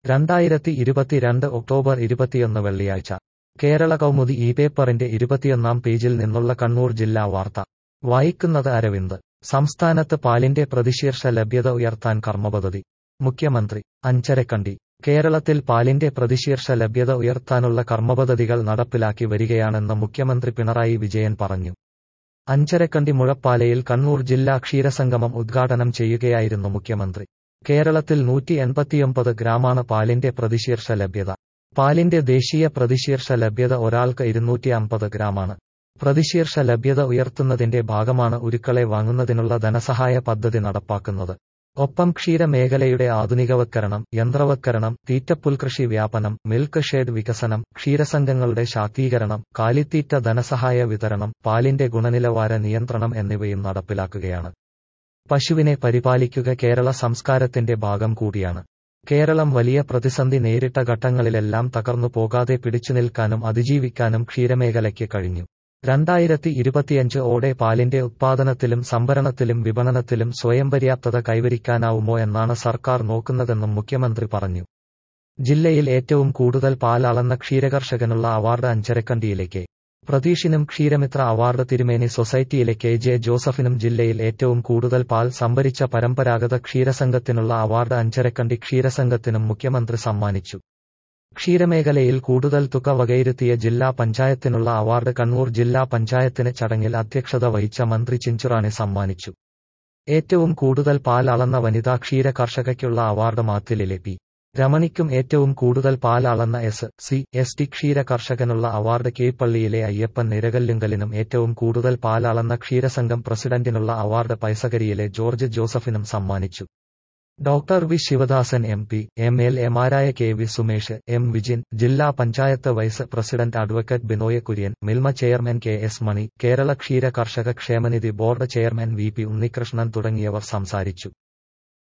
രണ്ടായിരത്തി ഇരുപത്തിരണ്ട് ഒക്ടോബർ ഇരുപത്തിയൊന്ന് വെള്ളിയാഴ്ച കേരള കൗമുദി ഈ പേപ്പറിന്റെ ഇരുപത്തിയൊന്നാം പേജിൽ നിന്നുള്ള കണ്ണൂർ ജില്ലാ വാർത്ത വായിക്കുന്നത് അരവിന്ദ് സംസ്ഥാനത്ത് പാലിന്റെ പ്രതിശീർഷ ലഭ്യത ഉയർത്താൻ കർമ്മപദ്ധതി മുഖ്യമന്ത്രി അഞ്ചരക്കണ്ടി കേരളത്തിൽ പാലിന്റെ പ്രതിശീർഷ ലഭ്യത ഉയർത്താനുള്ള കർമ്മപദ്ധതികൾ നടപ്പിലാക്കി വരികയാണെന്ന് മുഖ്യമന്ത്രി പിണറായി വിജയൻ പറഞ്ഞു അഞ്ചരക്കണ്ടി മുഴപ്പാലയിൽ കണ്ണൂർ ജില്ലാ ക്ഷീരസംഗമം ഉദ്ഘാടനം ചെയ്യുകയായിരുന്നു മുഖ്യമന്ത്രി കേരളത്തിൽ നൂറ്റി എൺപത്തിയൊമ്പത് ഗ്രാമാണ് പാലിന്റെ പ്രതിശീർഷ ലഭ്യത പാലിന്റെ ദേശീയ പ്രതിശീർഷ ലഭ്യത ഒരാൾക്ക് ഇരുന്നൂറ്റി അമ്പത് ഗ്രാമാണ് പ്രതിശീർഷ ലഭ്യത ഉയർത്തുന്നതിന്റെ ഭാഗമാണ് ഉരുക്കളെ വാങ്ങുന്നതിനുള്ള ധനസഹായ പദ്ധതി നടപ്പാക്കുന്നത് ഒപ്പം ക്ഷീരമേഖലയുടെ ആധുനികവൽക്കരണം യന്ത്രവൽക്കരണം തീറ്റപ്പുൽകൃഷി വ്യാപനം മിൽക്ക് ഷെഡ് വികസനം ക്ഷീരസംഘങ്ങളുടെ ശാക്തീകരണം കാലിത്തീറ്റ ധനസഹായ വിതരണം പാലിന്റെ ഗുണനിലവാര നിയന്ത്രണം എന്നിവയും നടപ്പിലാക്കുകയാണ് പശുവിനെ പരിപാലിക്കുക കേരള സംസ്കാരത്തിന്റെ ഭാഗം കൂടിയാണ് കേരളം വലിയ പ്രതിസന്ധി നേരിട്ട ഘട്ടങ്ങളിലെല്ലാം തകർന്നു പോകാതെ പിടിച്ചുനിൽക്കാനും അതിജീവിക്കാനും ക്ഷീരമേഖലയ്ക്ക് കഴിഞ്ഞു രണ്ടായിരത്തി ഇരുപത്തിയഞ്ച് ഓടെ പാലിന്റെ ഉത്പാദനത്തിലും സംഭരണത്തിലും വിപണനത്തിലും സ്വയം പര്യാപ്തത കൈവരിക്കാനാവുമോ എന്നാണ് സർക്കാർ നോക്കുന്നതെന്നും മുഖ്യമന്ത്രി പറഞ്ഞു ജില്ലയിൽ ഏറ്റവും കൂടുതൽ പാൽ അളന്ന ക്ഷീരകർഷകനുള്ള അവാർഡ് അഞ്ചരക്കണ്ടിയിലേക്ക് പ്രതീഷിനും ക്ഷീരമിത്ര അവാർഡ് തിരുമേനി സൊസൈറ്റിയിലെ കെ ജെ ജോസഫിനും ജില്ലയിൽ ഏറ്റവും കൂടുതൽ പാൽ സംഭരിച്ച പരമ്പരാഗത ക്ഷീരസംഘത്തിനുള്ള അവാർഡ് അഞ്ചരക്കണ്ടി ക്ഷീരസംഘത്തിനും മുഖ്യമന്ത്രി സമ്മാനിച്ചു ക്ഷീരമേഖലയിൽ കൂടുതൽ തുക വകയിരുത്തിയ ജില്ലാ പഞ്ചായത്തിനുള്ള അവാർഡ് കണ്ണൂർ ജില്ലാ പഞ്ചായത്തിന് ചടങ്ങിൽ അധ്യക്ഷത വഹിച്ച മന്ത്രി ചിഞ്ചുറാണി സമ്മാനിച്ചു ഏറ്റവും കൂടുതൽ പാൽ അളന്ന വനിതാ ക്ഷീര കർഷകയ്ക്കുള്ള അവാർഡ് മാത്തിലിലെ പി രമണിക്കും ഏറ്റവും കൂടുതൽ പാൽ അളന്ന എസ് സി എസ് ടി ക്ഷീര കർഷകനുള്ള അവാർഡ് കീഴ്പള്ളിയിലെ അയ്യപ്പൻ നിരകല്ലുങ്കലിനും ഏറ്റവും കൂടുതൽ പാൽ അളന്ന ക്ഷീരസംഘം പ്രസിഡന്റിനുള്ള അവാർഡ് പൈസകരിയിലെ ജോർജ് ജോസഫിനും സമ്മാനിച്ചു doctor V Sivadasan M P M L എമാരായ K V Sumesh M Vijin ജില്ലാ panchayat vice president advocate Binoy Kurian Milma chairman K S Mani Kerala ക്ഷീര കർഷക ക്ഷേമനിധി board chairman V P Unnikrishnan തുടങ്ങിയവർ സംസാരിച്ചു